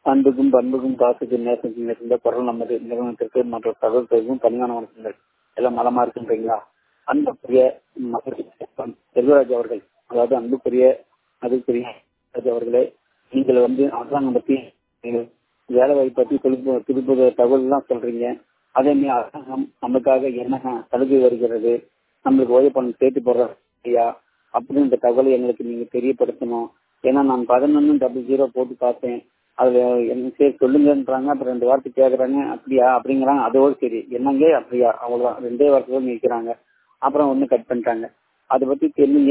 அன்புக்கும் பண்புக்கும் பாசத்துக்கும் நேசத்துக்கும் நிறைந்த குரல் நமது நிறுவனத்திற்கு மற்ற சகோதரர்களுக்கும் பணியான வணக்கங்கள் எல்லாம் நலமா இருக்கின்றீங்களா அன்புக்குரிய மகன் செல்வராஜ் அவர்கள் அதாவது அன்புக்குரிய அதுக்குரிய ராஜ் அவர்களே நீங்கள் வந்து அரசாங்கம் பத்தி வேலை வாய்ப்பு பத்தி புது புது புது தகவல் எல்லாம் சொல்றீங்க அதே மாதிரி அரசாங்கம் நமக்காக என்ன சலுகை வருகிறது நம்மளுக்கு ஓய்வு பணம் சேர்த்து போடுறா அப்படின்ற தகவலை எங்களுக்கு நீங்க தெரியப்படுத்தணும் ஏன்னா நான் பதினொன்னு டபுள் ஜீரோ போட்டு பார்த்தேன் அதுல என்ன சரி சொல்லுங்கன்றாங்க அப்புறம் ரெண்டு வார்த்தை கேக்குறாங்க அப்படியா அப்படிங்கிறாங்க அதோடு சரி என்னங்க அப்படியா அவ்வளவுதான் ரெண்டே வார்த்தை நிற்கிறாங்க அப்புறம் ஒண்ணு கட் பண்ணிட்டாங்க அதை பத்தி தெரியுங்க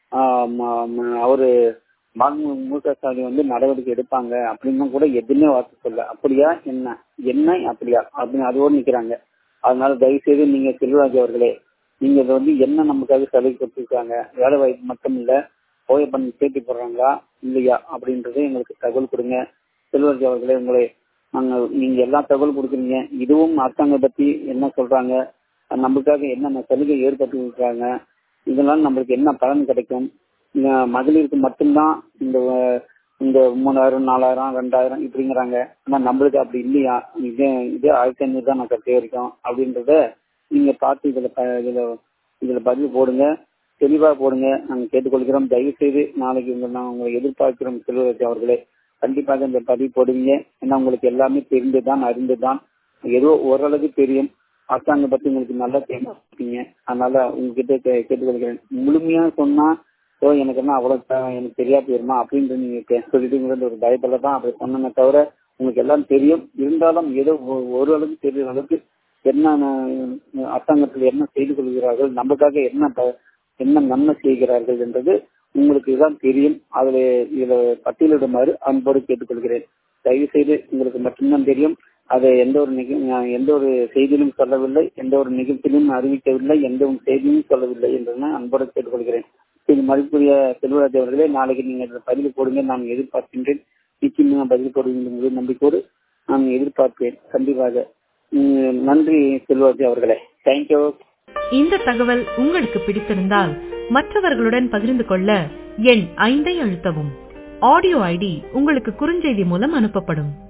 அவரு மு க ஸ்டாலின் வந்து நடவடிக்கை எடுப்பாங்க அப்படின்னு கூட எதுவுமே வார்த்தை சொல்ல அப்படியா என்ன என்ன அப்படியா அப்படின்னு அதோடு நிக்கிறாங்க அதனால தயவு செய்து நீங்க செல்வராஜ் அவர்களே நீங்க இதை வந்து என்ன நமக்காக சலுகை கொடுத்துருக்காங்க வேலை வாய்ப்பு மட்டும் இல்ல ஓய்வு பண்ணி சேர்த்து போடுறாங்களா இல்லையா அப்படின்றது எங்களுக்கு தகவல் கொடுங்க செல்வராஜ் அவர்களே உங்களை நாங்க நீங்க எல்லா தகவல் கொடுக்குறீங்க இதுவும் அரசாங்கம் பத்தி என்ன சொல்றாங்க நமக்காக என்னென்ன சலுகை ஏற்படுத்தி இருக்காங்க இதெல்லாம் நம்மளுக்கு என்ன பலன் கிடைக்கும் மகளிருக்கு மட்டும்தான் இந்த இந்த மூணாயிரம் நாலாயிரம் ரெண்டாயிரம் இப்படிங்கிறாங்க ஆனா நம்மளுக்கு அப்படி இல்லையா இதே இதே ஆயிரத்தி ஐநூறு தான் நான் கட்ட வரைக்கும் அப்படின்றத நீங்க பார்த்து இதுல இதுல இதுல பதிவு போடுங்க தெளிவா போடுங்க நாங்க கேட்டுக்கொள்கிறோம் தயவு செய்து நாளைக்கு உங்க நான் உங்களை எதிர்பார்க்கிறோம் செல்வராஜ் அவர்களே கண்டிப்பாக இந்த பதிவு போடுவீங்க ஏன்னா உங்களுக்கு எல்லாமே தெரிந்துதான் அறிந்துதான் ஏதோ ஓரளவுக்கு தெரியும் அரசாங்கம் பத்தி உங்களுக்கு நல்லா தெரிஞ்சுப்பீங்க அதனால உங்ககிட்ட கேட்டுக்கொள்கிறேன் முழுமையா சொன்னா ஓ எனக்கு என்ன அவ்வளவு எனக்கு தெரியா போயிருமா அப்படின்ட்டு நீங்க சொல்லிட்டு ஒரு பயத்துல தான் அப்படி சொன்னமே தவிர உங்களுக்கு எல்லாம் தெரியும் இருந்தாலும் ஏதோ ஓரளவுக்கு தெரியுற அளவுக்கு என்ன அரசாங்கத்தில் என்ன செய்து கொள்கிறார்கள் நமக்காக என்ன என்ன நன்மை செய்கிறார்கள் என்பது உங்களுக்கு இதுதான் தெரியும் அதுல இதுல பட்டியலிடுமாறு அன்போடு கேட்டுக்கொள்கிறேன் தயவு செய்து உங்களுக்கு மட்டும்தான் தெரியும் அதை எந்த ஒரு எந்த ஒரு செய்தியிலும் சொல்லவில்லை எந்த ஒரு நிகழ்ச்சியிலும் அறிவிக்கவில்லை எந்த ஒரு செய்தியும் சொல்லவில்லை என்று நான் அன்போடு கேட்டுக்கொள்கிறேன் இது மதிப்புரிய செல்வராஜ் அவர்களே நாளைக்கு நீங்க பதில் போடுங்க நான் எதிர்பார்க்கின்றேன் நிச்சயமாக பதில் போடுவீங்க நம்பிக்கையோடு நான் எதிர்பார்ப்பேன் கண்டிப்பாக நன்றி செல்வராஜ் அவர்களே தேங்க்யூ இந்த தகவல் உங்களுக்கு பிடித்திருந்தால் மற்றவர்களுடன் பகிர்ந்து கொள்ள எண் ஐந்தை அழுத்தவும் ஆடியோ ஐடி உங்களுக்கு குறுஞ்செய்தி மூலம் அனுப்பப்படும்